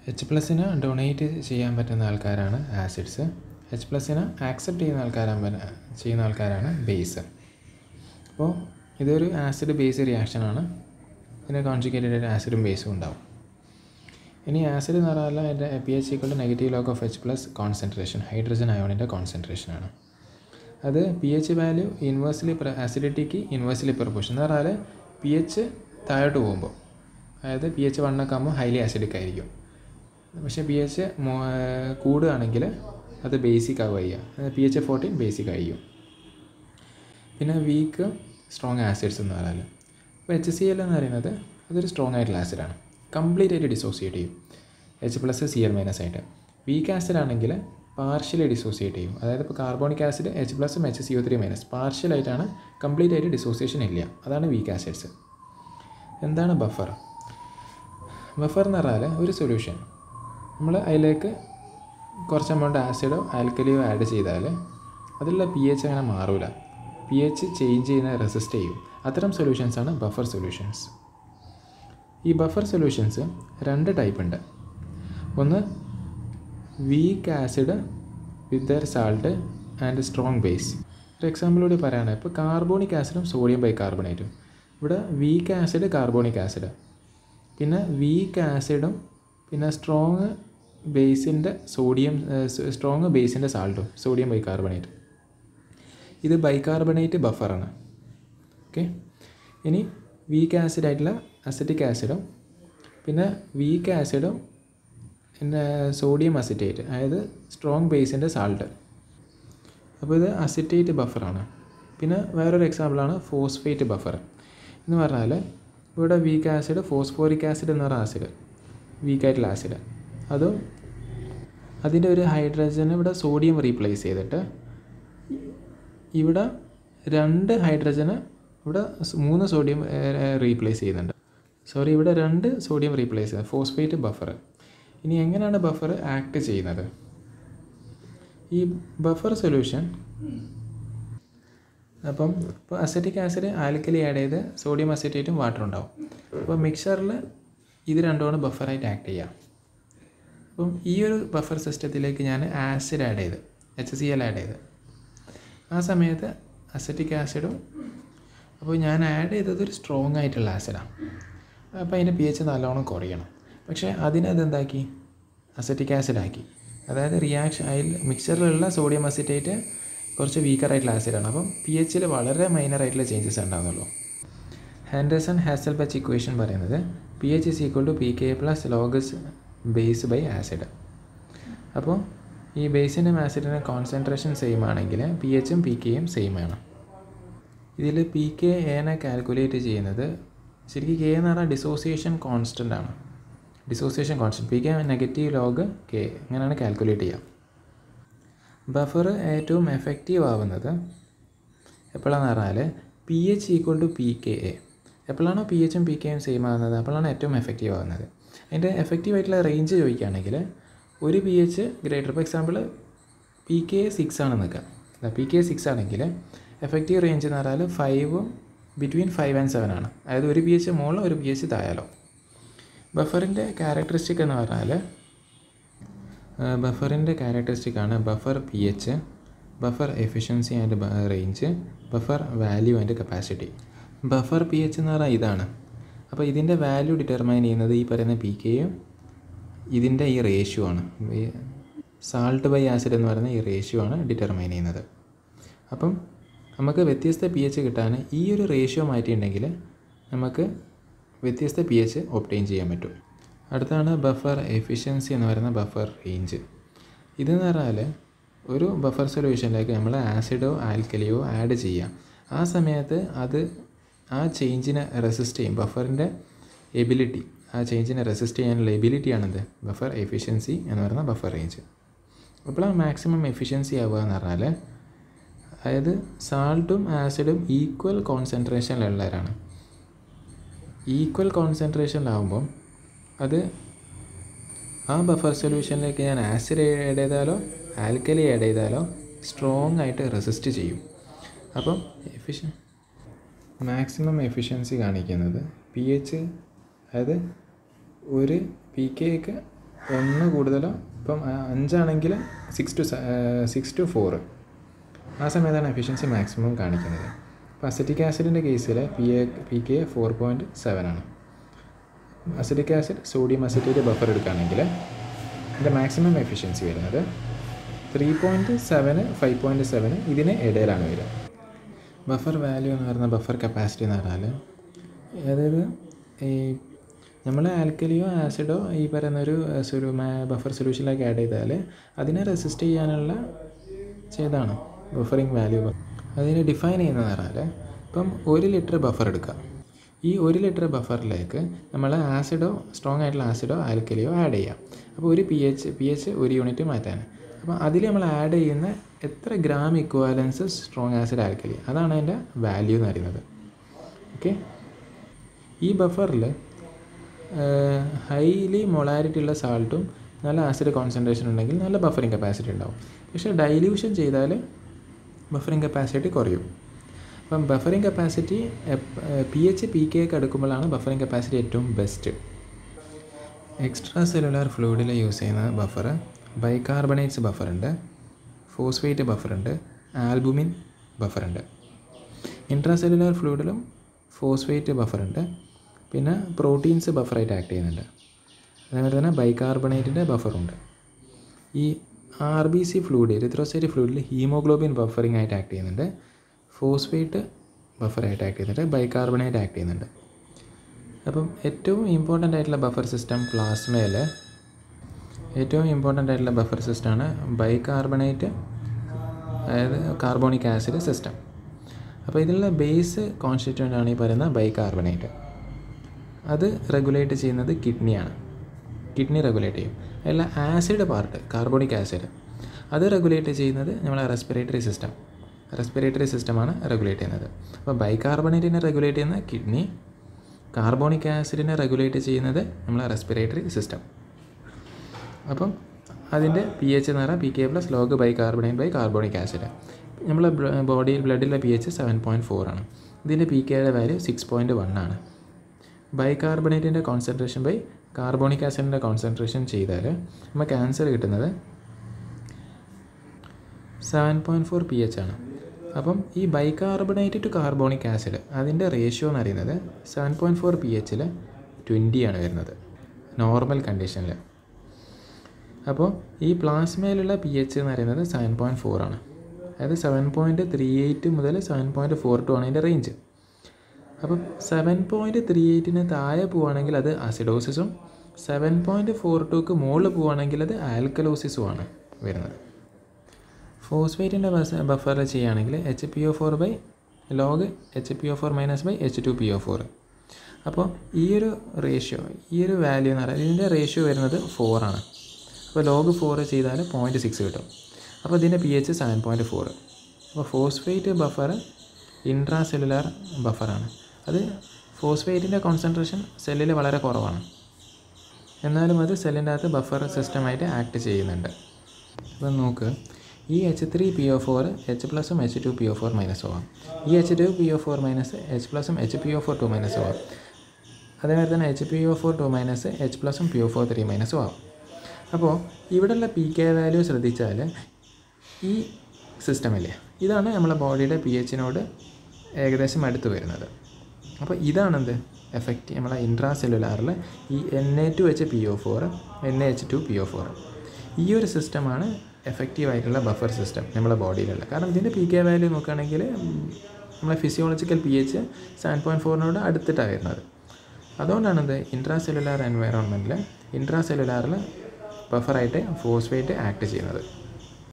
H പ്ലസിന് donate ചെയ്യാൻ പറ്റുന്ന ആൾക്കാരാണ് ആസിഡ്സ് എച്ച് പ്ലസിന് ആക്സെപ്റ്റ് ചെയ്യുന്ന ആൾക്കാരാണ് ചെയ്യുന്ന ആൾക്കാരാണ് ബേസ് അപ്പോൾ ഇതൊരു ആസിഡ് ബേസ് റിയാക്ഷനാണ് ഇതിനെ കോൺജുഗേറ്റഡ് ആസിഡും ബേസും ഉണ്ടാവും ഇനി ആസിഡ് എന്ന് പറഞ്ഞാൽ അതിൻ്റെ P H equal to negative log of H plus concentration hydrogen അയോണിൻ്റെ കോൺസെൻട്രേഷനാണ് അത് പി എച്ച് വാല്യൂ ഇൻവേഴ്സ്ലി ആസിഡിറ്റിക്ക് ഇൻവേഴ്സ്ലി പ്രൊപ്പോർഷൻ എന്ന് പറഞ്ഞാൽ പി എച്ച് താഴോട്ട് പോകുമ്പോൾ അതായത് പി എച്ച് വണ്ണൊക്കെ ആകുമ്പോൾ ഹൈലി ആസിഡിക് ആയിരിക്കും പക്ഷേ പി എച്ച് കൂടുകയാണെങ്കിൽ അത് ബേസിക് ആവുക ചെയ്യുക പി എച്ച് ഫോർട്ടീൻ ബേസിക് ആയിരിക്കും പിന്നെ വീക്ക് സ്ട്രോങ് ആസിഡ്സ് എന്ന് പറഞ്ഞാൽ അപ്പോൾ എച്ച് സി എൽ എന്ന് പറയുന്നത് അതൊരു സ്ട്രോങ് ആയിട്ടുള്ള ആസിഡാണ് കംപ്ലീറ്റ് ആയിട്ട് ഡിസോസിയേറ്റ് ചെയ്യും H plus C L minus ആയിട്ട് വീക്ക് ആസിഡ് ആണെങ്കിൽ പാർഷ്യലി ഡിസോസിയേറ്റ് ചെയ്യും അതായത് ഇപ്പോൾ കാർബോണിക് ആസിഡ് എച്ച് പ്ലസും H C O three minus പാർഷ്യലായിട്ടാണ് കംപ്ലീറ്റ് ആയിട്ട് ഡിസോസിയേഷൻ ഇല്ല അതാണ് വീക്ക് ആസിഡ്സ് എന്താണ് ബഫർ ബഫർ എന്ന് പറഞ്ഞാൽ ഒരു സൊല്യൂഷൻ നമ്മൾ അതിലേക്ക് കുറച്ച് എമൗണ്ട് ആസിഡോ ആൽക്കലിയോ ആഡ് ചെയ്താൽ അതിലുള്ള പി എച്ച് അങ്ങനെ മാറില്ല പി എച്ച് ചേഞ്ച് ചെയ്യുന്ന റെസിസ്റ്റ് ചെയ്യും അത്തരം സൊല്യൂഷൻസാണ് ബഫർ സൊല്യൂഷൻസ് ഈ ബഫർ സൊല്യൂഷൻസ് രണ്ട് ടൈപ്പ് ഉണ്ട് ഒന്ന് weak acid with their salt and strong base ഒരു എക്സാമ്പിളോട് പറയുകയാണെങ്കിൽ ഇപ്പോൾ കാർബോണിക് ആസിഡും സോഡിയം ബൈ കാർബണേറ്റും ഇവിടെ വീക്ക് ആസിഡ് കാർബോണിക് ആസിഡ് പിന്നെ വീക്ക് ആസിഡും പിന്നെ സ്ട്രോങ് ബേസിൻ്റെ സോഡിയം സ്ട്രോങ് ബേസിൻ്റെ സാൾട്ടും സോഡിയം ബൈ കാർബണേറ്റ് ഇത് ബൈകാർബണേറ്റ് ബഫറാണ് ഓക്കെ ഇനി വീക്ക് ആസിഡ് ആയിട്ടുള്ള അസറ്റിക് ആസിഡും പിന്നെ വീക്ക് ആസിഡും പിന്നെ സോഡിയം അസിറ്റേറ്റ് അതായത് സ്ട്രോങ് ബേസിൻ്റെ സാൾട്ട് അപ്പോൾ ഇത് അസിറ്റേറ്റ് ബഫറാണ് പിന്നെ വേറൊരു എക്സാമ്പിളാണ് ഫോസ്ഫേറ്റ് ബഫർ എന്ന് പറഞ്ഞാൽ ഇവിടെ വീക്ക് ആസിഡ് ഫോസ്ഫോറിക് ആസിഡ് എന്ന് പറഞ്ഞ ആസിഡ് വീക്കായിട്ടുള്ള ആസിഡ് അതും അതിൻ്റെ ഒരു ഹൈഡ്രജന് ഇവിടെ സോഡിയം റീപ്ലേസ് ചെയ്തിട്ട് ഇവിടെ രണ്ട് ഹൈഡ്രജന് ഇവിടെ മൂന്ന് സോഡിയം റീപ്ലേസ് ചെയ്യുന്നുണ്ട് സോറി ഇവിടെ രണ്ട് സോഡിയം റീപ്ലേസ് ചെയ്യുന്നത് ഫോസ്ഫേറ്റ് ബഫർ ഇനി എങ്ങനെയാണ് ബഫർ ആക്ട് ചെയ്യുന്നത് ഈ ബഫർ സൊല്യൂഷൻ അപ്പം ഇപ്പോൾ അസറ്റിക് ആസിഡ് ആൽക്കലി ആഡ് ചെയ്ത് സോഡിയം അസറ്റേറ്റും വാട്ടർ ഉണ്ടാവും അപ്പോൾ മിക്സറിൽ ഇത് രണ്ടുമാണ് ബഫറായിട്ട് ആക്ട് ചെയ്യുക അപ്പം ഈ ഒരു ബഫർ സിസ്റ്റത്തിലേക്ക് ഞാൻ ആസിഡ് ആഡ് ചെയ്ത് എച്ച് സി എൽ ആഡ് ചെയ്ത് ആ സമയത്ത് അസറ്റിക് ആസിഡും അപ്പോൾ ഞാൻ ആഡ് ചെയ്തത് ഒരു സ്ട്രോങ് ആയിട്ടുള്ള ആസിഡാണ് അപ്പോൾ അതിൻ്റെ പി എച്ച് നല്ലോണം കുറയണം പക്ഷേ അതിനത് എന്താക്കി അസറ്റിക് ആസിഡ് ആക്കി അതായത് റിയാക്ഷൻ അതിൽ മിക്സറിലുള്ള സോഡിയം അസിറ്റേറ്റ് കുറച്ച് വീക്കർ ആയിട്ടുള്ള ആസിഡാണ് അപ്പം പി എച്ചിൽ വളരെ മൈനർ ആയിട്ടുള്ള ചേഞ്ചസ് ഉണ്ടാകുന്നുള്ളൂ ഹാൻഡേഴ്സൺ ഹാസൽ ബച്ച് ഇക്വേഷൻ പറയുന്നത് P H is equal to P K plus logs base by acid അപ്പോൾ ഈ ബേസിൻ്റെയും ആസിഡിൻ്റെ കോൺസെൻട്രേഷൻ സെയിം ആണെങ്കിൽ പി എച്ചും പി കെയും സെയിം ആണ് ഇതിൽ പി കെ എനെ കാൽക്കുലേറ്റ് ചെയ്യുന്നത് ശരിക്കും കെ എന്ന് പറഞ്ഞാൽ ഡിസോസിയേഷൻ കോൺസ്റ്റൻ്റ് ആണ് dissociation constant P K negative log K ഇങ്ങനെയാണ് കാൽക്കുലേറ്റ് ചെയ്യുക ബഫർ ഏറ്റവും എഫക്റ്റീവ് ആവുന്നത് എപ്പോഴാണെന്ന് പറഞ്ഞാൽ P H equal to P K A എപ്പോഴാണോ പി എച്ചും പി കെയും സെയിം ആകുന്നത് അപ്പോഴാണ് ഏറ്റവും എഫക്റ്റീവ് ആകുന്നത് അതിൻ്റെ എഫക്റ്റീവ് ആയിട്ടുള്ള റേഞ്ച് ചോദിക്കുകയാണെങ്കിൽ ഒരു P H greater for example P K six ആണ് നിൽക്കുക പി കെ സിക്സ് ആണെങ്കിൽ എഫക്റ്റീവ് റേഞ്ച് എന്ന് പറഞ്ഞാൽ ഫൈവും ബിറ്റ്വീൻ ഫൈവ് ആൻഡ് സെവൻ ആണ് അതായത് ഒരു പി എച്ച് മുകളിൽ ഒരു പി എച്ച് താഴാലോ ബഫറിൻ്റെ ക്യാരക്ടറിസ്റ്റിക് എന്ന് പറഞ്ഞാൽ ബഫറിൻ്റെ ക്യാരക്ടറിസ്റ്റിക് ആണ് buffer P H buffer efficiency and range buffer value and capacity buffer P H എന്ന് പറഞ്ഞാൽ ഇതാണ് അപ്പോൾ ഇതിൻ്റെ വാല്യൂ ഡിറ്റർമൈൻ ചെയ്യുന്നത് ഈ പറയുന്ന പി കെയും ഇതിൻ്റെ ഈ റേഷ്യോ ആണ് സാൾട്ട് ബൈ ആസിഡ് എന്ന് പറയുന്ന ഈ റേഷ്യോ ആണ് ഡിറ്റർമൈൻ ചെയ്യുന്നത് അപ്പം നമുക്ക് വ്യത്യസ്ത പി എച്ച് കിട്ടാൻ ഈ ഒരു റേഷ്യോ മാറ്റിയിട്ടുണ്ടെങ്കിൽ നമുക്ക് വ്യത്യസ്ത പി എച്ച് ഒപ്റ്റെയിൻ ചെയ്യാൻ പറ്റും അടുത്താണ് ബഫർ എഫിഷ്യൻസി എന്ന് പറയുന്ന ബഫർ റേഞ്ച് ഇതെന്ന് പറഞ്ഞാൽ ഒരു ബഫർ സൊല്യൂഷനിലേക്ക് നമ്മൾ ആസിഡോ ആൽക്കലിയോ ആഡ് ചെയ്യാം ആ സമയത്ത് അത് ആ ചേഞ്ചിനെ റെസിസ്റ്റ് ചെയ്യും ബഫറിൻ്റെ എബിലിറ്റി ആ ചേഞ്ചിനെ റെസിസ്റ്റ് ചെയ്യാനുള്ള എബിലിറ്റിയാണെന്ത് ബഫർ എഫിഷ്യൻസി എന്ന് പറയുന്ന ബഫർ റേഞ്ച് അപ്പോഴാണ് മാക്സിമം എഫിഷ്യൻസി ആവുക എന്ന് പറഞ്ഞാൽ അതായത് സാൾട്ടും ആസിഡും ഈക്വൽ കോൺസെൻട്രേഷനിലുള്ളവരാണ് ഈക്വൽ കോൺസെൻട്രേഷനിലാവുമ്പം അത് ആ ബഫർ സൊല്യൂഷനിലേക്ക് ഞാൻ ആസിഡ് ആഡ് ചെയ്താലോ ആൽക്കലി ആഡ് ചെയ്താലോ സ്ട്രോങ് ആയിട്ട് റെസിസ്റ്റ് ചെയ്യും അപ്പം എഫിഷ്യൻ മാക്സിമം എഫിഷ്യൻസി കാണിക്കുന്നത് പി എച്ച് അതായത് ഒരു പി കെക്ക് ഒന്ന് കൂടുതലോ ഇപ്പം ആ, അഞ്ചാണെങ്കിൽ six to six to four ആ സമയത്താണ് എഫിഷ്യൻസി മാക്സിമം കാണിക്കുന്നത് അപ്പോൾ അസറ്റിക് ആസിഡിൻ്റെ കേസിൽ P A P K four point seven ആണ് acetic acid sodium acetate buffer എടുക്കുകയാണെങ്കിൽ ഇതിൻ്റെ മാക്സിമം എഫിഷ്യൻസി വരുന്നത് three point seven five point seven ഇതിന് ഇടയിലാണ് വരിക ബഫർ വാല്യൂ എന്ന് പറയുന്ന ബഫർ കപ്പാസിറ്റി എന്ന് പറഞ്ഞാൽ അതായത് ഈ നമ്മൾ ആൽക്കലിയോ ആസിഡോ ഈ പറയുന്ന ഒരു സൊലു ബഫർ സൊല്യൂഷനിലേക്ക് ആഡ് ചെയ്താൽ അതിനെ റെസിസ്റ്റ് ചെയ്യാനുള്ള ചെയ്താണ് ബഫറിങ് വാല്യൂ അതിനെ ഡിഫൈൻ ചെയ്യുന്നത് പറഞ്ഞാൽ ഇപ്പം ഒരു ലിറ്റർ ബഫർ എടുക്കുക ഈ ഒരു ലിറ്റർ ബഫറിലേക്ക് നമ്മൾ ആസിഡോ സ്ട്രോങ് ആയിട്ടുള്ള ആസിഡോ ആൽക്കലിയോ ആഡ് ചെയ്യാം അപ്പോൾ ഒരു പി എച്ച് പി എച്ച് ഒരു യൂണിറ്റ് മാറ്റാൻ അപ്പോൾ അതിൽ നമ്മൾ ആഡ് ചെയ്യുന്ന എത്ര gram equivalence strong acid alkali അതാണ് അതിൻ്റെ വാല്യൂ എന്ന് പറയുന്നത് ഓക്കെ ഈ ബഫറിൽ ഹൈലി മൊളാരിറ്റി ഉള്ള സാൾട്ടും നല്ല ആസിഡ് കോൺസെൻട്രേഷൻ ഉണ്ടെങ്കിൽ നല്ല ബഫറിങ് കപ്പാസിറ്റി ഉണ്ടാവും പക്ഷേ ഡൈല്യൂഷൻ ചെയ്താൽ ബഫറിങ് കപ്പാസിറ്റി കുറയും അപ്പം buffering capacity P H P K ഒക്കെ എടുക്കുമ്പോഴാണ് ബഫറിങ് കപ്പാസിറ്റി ഏറ്റവും ബെസ്റ്റ് എക്സ്ട്രാ സെല്ലുലാർ ഫ്ലൂയിഡിൽ യൂസ് ചെയ്യുന്ന ബഫർ ബൈകാർബണേറ്റ്സ് ബഫറുണ്ട് ഫോസ്ഫേറ്റ് ബഫറുണ്ട് ആൽബുമിൻ ബഫറുണ്ട് ഇൻട്രാ സെല്ലുലാർ ഫ്ലൂയിഡിലും ഫോസ്ഫേറ്റ് ബഫറുണ്ട് പിന്നെ പ്രോട്ടീൻസ് ബഫറായിട്ട് ആക്ട് ചെയ്യുന്നുണ്ട് അതേപോലെ തന്നെ ബൈകാർബണേറ്റിൻ്റെ ബഫറുണ്ട് ഈ R B C fluid erythrocyte ഫ്ലൂയിഡിൽ ഹീമോഗ്ലോബിൻ ബഫറിംഗ് ആയിട്ട് ആക്ട് ചെയ്യുന്നുണ്ട് ഫോസ്ഫേറ്റ് ബഫറായിട്ട് ആക്ട് ചെയ്യുന്നുണ്ട് ബൈകാർബണേറ്റ് ആക്ട് ചെയ്യുന്നുണ്ട് അപ്പം ഏറ്റവും ഇമ്പോർട്ടൻ്റ് ആയിട്ടുള്ള ബഫർ സിസ്റ്റം പ്ലാസ്മയിൽ ഏറ്റവും ഇമ്പോർട്ടൻ്റ് ആയിട്ടുള്ള ബഫർ സിസ്റ്റമാണ് ബൈകാർബണേറ്റ് അതായത് കാർബോണിക് ആസിഡ് സിസ്റ്റം അപ്പോൾ ഇതിലുള്ള ബേസ് കോൺസ്റ്റിറ്റ്യൂൻ്റ് ആണ് ഈ പറയുന്ന ബൈകാർബണേറ്റ് അത് റെഗുലേറ്റ് ചെയ്യുന്നത് കിഡ്നിയാണ് കിഡ്നി റെഗുലേറ്റ് ചെയ്യും അതിലുള്ള ആസിഡ് പാർട്ട് കാർബോണിക് ആസിഡ് അത് റെഗുലേറ്റ് ചെയ്യുന്നത് നമ്മളെ റെസ്പിറേറ്ററി സിസ്റ്റം റെസ്പിറേറ്ററി സിസ്റ്റമാണ് റെഗുലേറ്റ് ചെയ്യുന്നത് അപ്പോൾ ബൈകാർബണേറ്റിനെ റെഗുലേറ്റ് ചെയ്യുന്ന കിഡ്നി കാർബോണിക് ആസിഡിനെ റെഗുലേറ്റ് ചെയ്യുന്നത് നമ്മളെ റെസ്പിറേറ്ററി സിസ്റ്റം അപ്പം അതിൻ്റെ പി എച്ച് എന്ന് പറഞ്ഞാൽ P K plus log bicarbonate by carbonic acid നമ്മളെ ബോഡിയിൽ ബ്ലഡിലെ P H seven point four ആണ് ഇതിൻ്റെ പി കെയുടെ വാല്യൂ സിക്സ് പോയിൻറ്റ് വൺ ആണ് ബൈകാർബണേറ്റിൻ്റെ കോൺസെൻട്രേഷൻ ബൈ കാർബോണിക് ആസിഡിൻ്റെ കോൺസെൻട്രേഷൻ ചെയ്താൽ നമുക്ക് ആൻസർ കിട്ടുന്നത് seven point four P H ആണ് അപ്പം ഈ ബൈകാർബണേറ്റ് ടു കാർബോണിക് ആസിഡ് അതിൻ്റെ റേഷ്യോ എന്ന് പറയുന്നത് സെവൻ പോയിൻറ്റ് ഫോർ പി എച്ചിൽ ട്വൻറ്റി ആണ് വരുന്നത് നോർമൽ കണ്ടീഷനിൽ അപ്പോൾ ഈ പ്ലാസ്മയിലുള്ള പി എച്ച് എന്ന് പറയുന്നത് സെവൻ പോയിൻറ്റ് ഫോർ ആണ് അതായത് സെവൻ പോയിൻറ്റ് ത്രീ എയ്റ്റ് മുതൽ സെവൻ പോയിൻറ്റ് ഫോർ ടു ആണ് അതിൻ്റെ റേഞ്ച് അപ്പം സെവൻ പോയിൻറ്റ് ത്രീ എയ്റ്റിന് താഴെ പോവുകയാണെങ്കിൽ അത് അസിഡോസിസും സെവൻ പോയിൻറ്റ് ഫോർ ടുക്ക് മുകളിൽ പോവുകയാണെങ്കിൽ അത് ആൽക്കലോസിസും ആണ് വരുന്നത് ഫോസ്ഫേറ്റിൻ്റെ ബസ് ബഫറിൽ ചെയ്യുകയാണെങ്കിൽ H P O four by log H P O four minus by H two P O four അപ്പോൾ ഈ ഒരു റേഷ്യോ ഈ ഒരു വാല്യൂ എന്ന് പറയുന്നത് ഇതിൻ്റെ റേഷ്യോ വരുന്നത് ഫോറാണ് അപ്പോൾ ലോഗ് ഫോർ ചെയ്താൽ പോയിൻറ്റ് സിക്സ് കിട്ടും അപ്പോൾ ഇതിൻ്റെ P H seven point four അപ്പോൾ ഫോസ്ഫേറ്റ് ബഫർ ഇൻട്രാ സെല്ലുലാർ ബഫറാണ് അത് ഫോസ്ഫേറ്റിൻ്റെ കോൺസെൻട്രേഷൻ സെല്ലിൽ വളരെ കുറവാണ് എന്നാലും അത് സെല്ലിൻ്റെ അകത്ത് ബഫർ സിസ്റ്റമായിട്ട് ആക്ട് ചെയ്യുന്നുണ്ട് അപ്പം നോക്ക് ഈ H three P O four H പ്ലസും H two P O four minus ആവാം ഈ H two P O four minus H പ്ലസും H P O four two minus ആവാം അതേമാതിരി തന്നെ H P O four two minus H പ്ലസും P O four three മൈനസും ആവും അപ്പോൾ ഇവിടെയുള്ള പി കെ വാല്യൂ ശ്രദ്ധിച്ചാൽ ഈ സിസ്റ്റമില്ലേ ഇതാണ് നമ്മളെ ബോഡിയുടെ പി എച്ചിനോട് ഏകദേശം അടുത്ത് വരുന്നത് അപ്പോൾ ഇതാണെന്ത് എഫക്റ്റ് നമ്മളെ ഇൻട്രാ സെല്ലുലാറിൽ ഈ N A two H P O four N A H two P O four ഈ ഒരു സിസ്റ്റമാണ് എഫക്റ്റീവ് ആയിട്ടുള്ള ബഫർ സിസ്റ്റം നമ്മളെ ബോഡിയിലുള്ള കാരണം ഇതിൻ്റെ പി കെ വാല്യൂ നോക്കുകയാണെങ്കിൽ നമ്മളെ physiological P H seven point ഫോറിനോട് അടുത്തിട്ടാണ് വരുന്നത് അതുകൊണ്ടാണ് ഇത് ഇൻട്രാ സെല്ലുലാർ എൻവയറോൺമെൻറ്റിൽ ഇൻട്രാ സെല്ലുലാറിൽ ബഫറായിട്ട് ഫോസ്ഫേറ്റ് ആക്ട് ചെയ്യുന്നത്